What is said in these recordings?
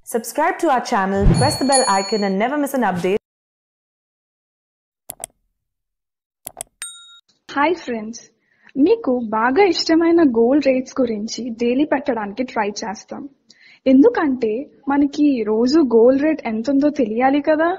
Subscribe to our channel, press the bell icon, and never miss an update. Hi friends మీకు బాగా ఇష్టమైన gold rates గురించి daily పెట్టడానికి try చేస్తాం ఎందుకంటే మనకి రోజు గోల్డ్ రేట్ ఎంత ఉందో తెలియాలి కదా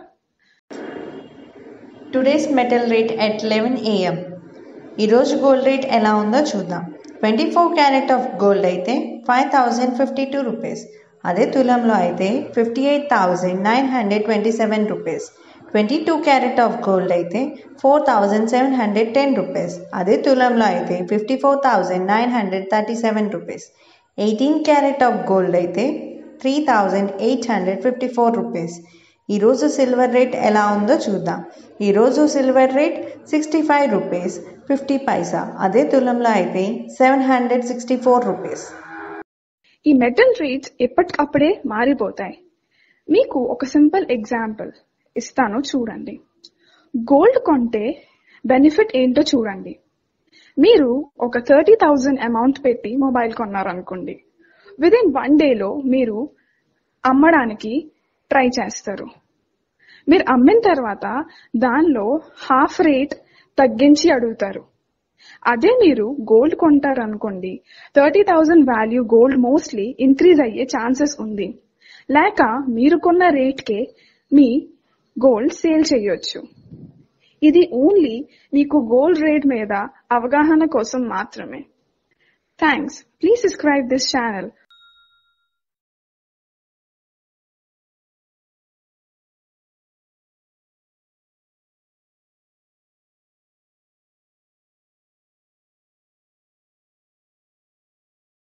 today's metal rate at eleven A M ఈరోజు గోల్డ్ రేట్ ఎలా ఉందో చూద్దాం twenty four carat of gold అయితే five thousand fifty two rupees అదే తులంలో అయితే fifty eight thousand nine hundred twenty seven rupees twenty two carat of gold అయితే four thousand seven hundred ten rupees అదే తులంలో అయితే fifty four thousand nine hundred thirty seven rupees eighteen carat of gold అయితే three thousand eight hundred fifty four rupees ఈరోజు silver rate ఎలా ఉందో చూద్దాం ఈరోజు silver rate sixty five rupees fifty paisa అదే తులంలో అయితే seven hundred sixty four rupees ఈ మెటల్ రేట్స్ ఎప్పటికప్పుడే మారిపోతాయి మీకు ఒక సింపుల్ ఎగ్జాంపుల్ ఇస్తాను చూడండి గోల్డ్ కొంటే బెనిఫిట్ ఏంటో చూడండి మీరు ఒక థర్టీ థౌజండ్ అమౌంట్ పెట్టి మొబైల్ కొన్నారనుకోండి విద్ ఇన్ వన్ డేలో మీరు అమ్మడానికి ట్రై చేస్తారు మీరు అమ్మిన తర్వాత దానిలో హాఫ్ రేట్ తగ్గించి అడుగుతారు అదే మీరు గోల్డ్ కొంటారు అనుకోండి thirty thousand value gold mostly increase అయ్యే ఛాన్సెస్ ఉంది లేక మీరు కొన్న రేట్కే మీ గోల్డ్ సేల్ చేయొచ్చు ఇది ఓన్లీ మీకు గోల్డ్ రేట్ మీద అవగాహన కోసం మాత్రమే thanks please subscribe this channel